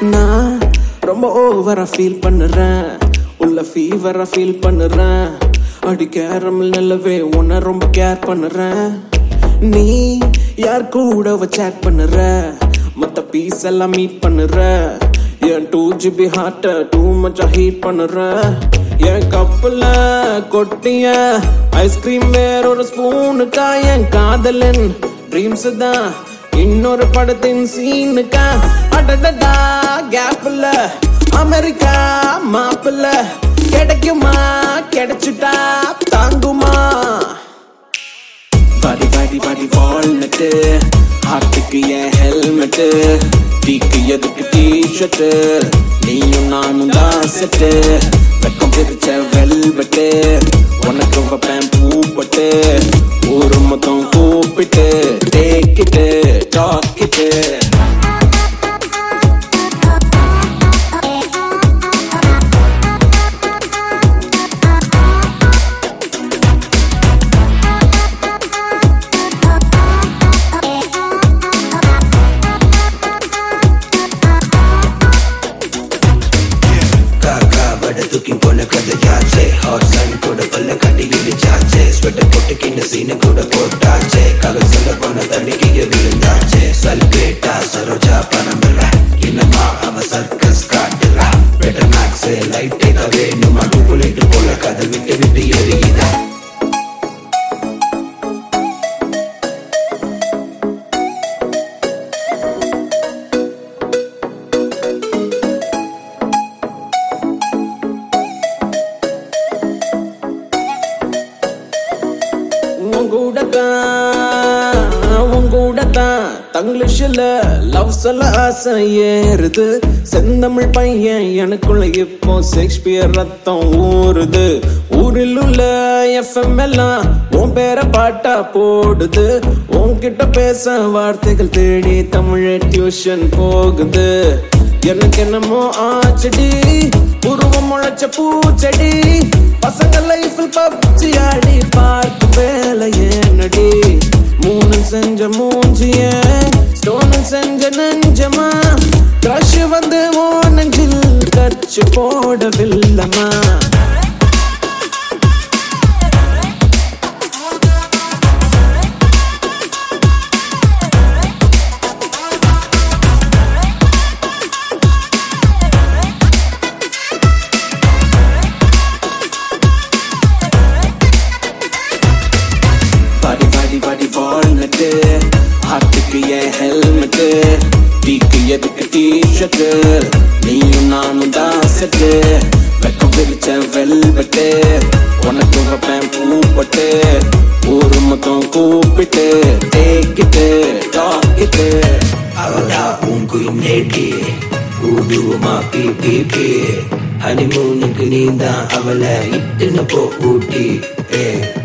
நான் ரொம்ப ஓவரா ஃபீல் பண்ணுறேன் உள்ள ஃபீவரா ஃபீல் பண்ணுறேன் அடி கேரமல் நிலவே உன்னை ரொம்ப கேர் பண்ணுறேன் நீ யார் கூட சேட் பண்ணுற மத்த பீஸ் எல்லாம் மீட் பண்ணுற என் டூ ஜிபி ஹார்ட்ட டூ மச்சா ஹீட் பண்ணுற என் கப்புல கொட்டிய ஐஸ்கிரீம் வேற ஒரு ஸ்பூனுக்கா என் காதலன் ட்ரீம்ஸ் தான் இன்னொரு படத்தின் சீனுக்கா அடடடா கேப்ல அமெரிக்கா மாப்பிள்ள கிடைக்குமா கிடைச்சுட்டா தாங்குமா வாடி வாடி வாடி வால்நட்டு ஹார்ட்டுக்கு என் ஹெல்மெட்டு டீக்கு எதுக்கு டிஷர்ட்டு நீயும் நானும் தான் செட்டு வெக்கம் பிரிச்ச வெல்வெட்டு உனக்கு வைப்பேன் பூப்பட்டு ஊரு மொத்தம் கூப்பிட்டு டேக்கிட்டு டாக்கிட்டு காக்கா வட தூக்கி போன கதையாச்சே ஹாட் சன் கூட கொல்ல கட்டி இடிச்சாச்சே ஸ்வெட்டர் போட்டு கிண்ட சீன கூட போட்டாச்சே கதை சொல்ல போன தண்ணிக்கு விழுந்தாச்சே சல்பேட்டா சரோஜா பரம்பரை என்னமா அவ சர்க்கஸ் காட்டுறா பெட்டர் மேக்ஸ் லைட்டே வேணுமா டூப்புலேட்டு போல கதை விட்டு விட்டு எரியுதா உன் கூட தான் உன் கூட தான் தங்கிலீஷ்ல லவ் சொல்ல ஆசை ஏறுது செந்தமிழ் பையன் எனக்குள்ள இப்போ ஷேக்ஸ்பியர் ரத்தம் ஊறுது ஊரில் உள்ள எஃப்எம் எல்லாம் உன் பேரை பாட்டா போடுது உன்கிட்ட பேச வார்த்தைகள் தேடி தமிழ் டியூஷன் போகுது எனக்கு என்னமோ ஆச்சடி உருவம் முளைச்ச பூச்செடி பசங்க லைஃபில் பப்ஜி ஆடி பார்க்க வேலை ஏனடி மூணு செஞ்ச மூஞ்சிய ஸ்டோனு செஞ்ச நெஞ்சமா கிரஷ் வந்து ஓ நெஞ்சில் கச்சு போடவில்லமா வாடி வாடி வாடி வால்நட்டு ஹார்ட்டுக்கு என் ஹெல்மெட்டு டீக்கு எதுக்கு டிஷர்ட்டு நீயும் நானும் தான் செட்டு வெக்கம் பிரிச்ச வெல்வெட்டு உனக்கு வைப்பேன் பூப்பட்டு ஊரு மொத்தம் கூப்பிட்டு டேக்கிட்டு டாக்கிட்டு அவளா உன் குயின் நேட்டி ஊடுவமா பி பி பி ஹனிமூனுக்கு நீ தான் அவளை இட்டுன்னு போ ஊட்டி ஏ